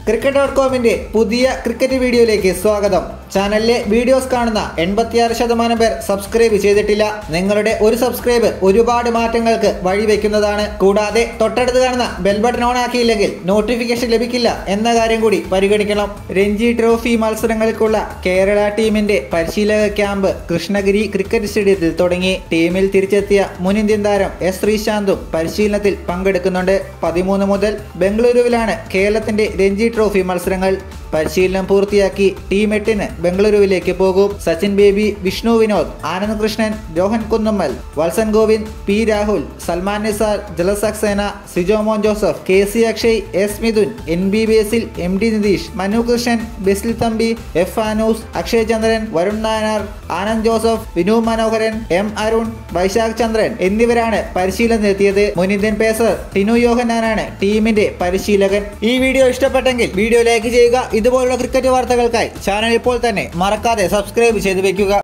cricket dot കോമിന്റെ പുതിയ cricket വീഡിയോയിലേക്ക് സ്വാഗതം ചാനലിലെ വീഡിയോസ് കാണുന്ന എൺപത്തിയാറ് ശതമാനം പേർ സബ്സ്ക്രൈബ് ചെയ്തിട്ടില്ല നിങ്ങളുടെ ഒരു സബ്സ്ക്രൈബ് ഒരുപാട് മാറ്റങ്ങൾക്ക് വഴിവെക്കുന്നതാണ് കൂടാതെ തൊട്ടടുത്ത് കാണുന്ന ബെൽ ബട്ടൺ ഓൺ ആക്കിയില്ലെങ്കിൽ നോട്ടിഫിക്കേഷൻ ലഭിക്കില്ല എന്ന കാര്യം കൂടി പരിഗണിക്കണം രഞ്ജി ട്രോഫി മത്സരങ്ങൾക്കുള്ള കേരള ടീമിന്റെ പരിശീലക ക്യാമ്പ് കൃഷ്ണഗിരി ക്രിക്കറ്റ് സ്റ്റേഡിയത്തിൽ തുടങ്ങി ടീമിൽ തിരിച്ചെത്തിയ മുൻ ഇന്ത്യൻ താരം എസ് ശ്രീശാന്തും പരിശീലനത്തിൽ പങ്കെടുക്കുന്നുണ്ട് പതിമൂന്ന് മുതൽ ബംഗളൂരുവിലാണ് കേരളത്തിന്റെ രഞ്ജി ട്രോഫി മത്സരങ്ങൾ പരിശീലനം പൂർത്തിയാക്കി ടീം എട്ടിന് ബംഗളൂരുവിലേക്ക് പോകും Sachin Baby Vishnu Vinod Anand Krishnan Rohan Kunnummal Vatsan Govind P Rahul Salman Nizar Jalaj Saxena Sijomon Joseph K C Akshay S Midhun N B Basil M D Nidheesh Manu Krishnan Basil Thampi F Anus Akshay Chandran Varun Nayanar Anand Joseph Vinu Manoharan M Arun Vaisakh Chandran എന്നിവരാണ് പരിശീലനത്തിനെത്തിയത് മുൻ ഇന്ത്യൻ പേസർ ടിനു യോഹനാനാണ് ടീമിന്റെ പരിശീലകൻ ഈ വീഡിയോ ഇഷ്ടപ്പെട്ടെങ്കിൽ വീഡിയോ ലൈക്ക് ചെയ്യുക ഇതുപോലുള്ള ക്രിക്കറ്റ് വാർത്തകൾക്കായി ചാനൽ ഇപ്പോൾ തന്നെ മറക്കാതെ സബ്സ്ക്രൈബ് ചെയ്ത് വെക്കുക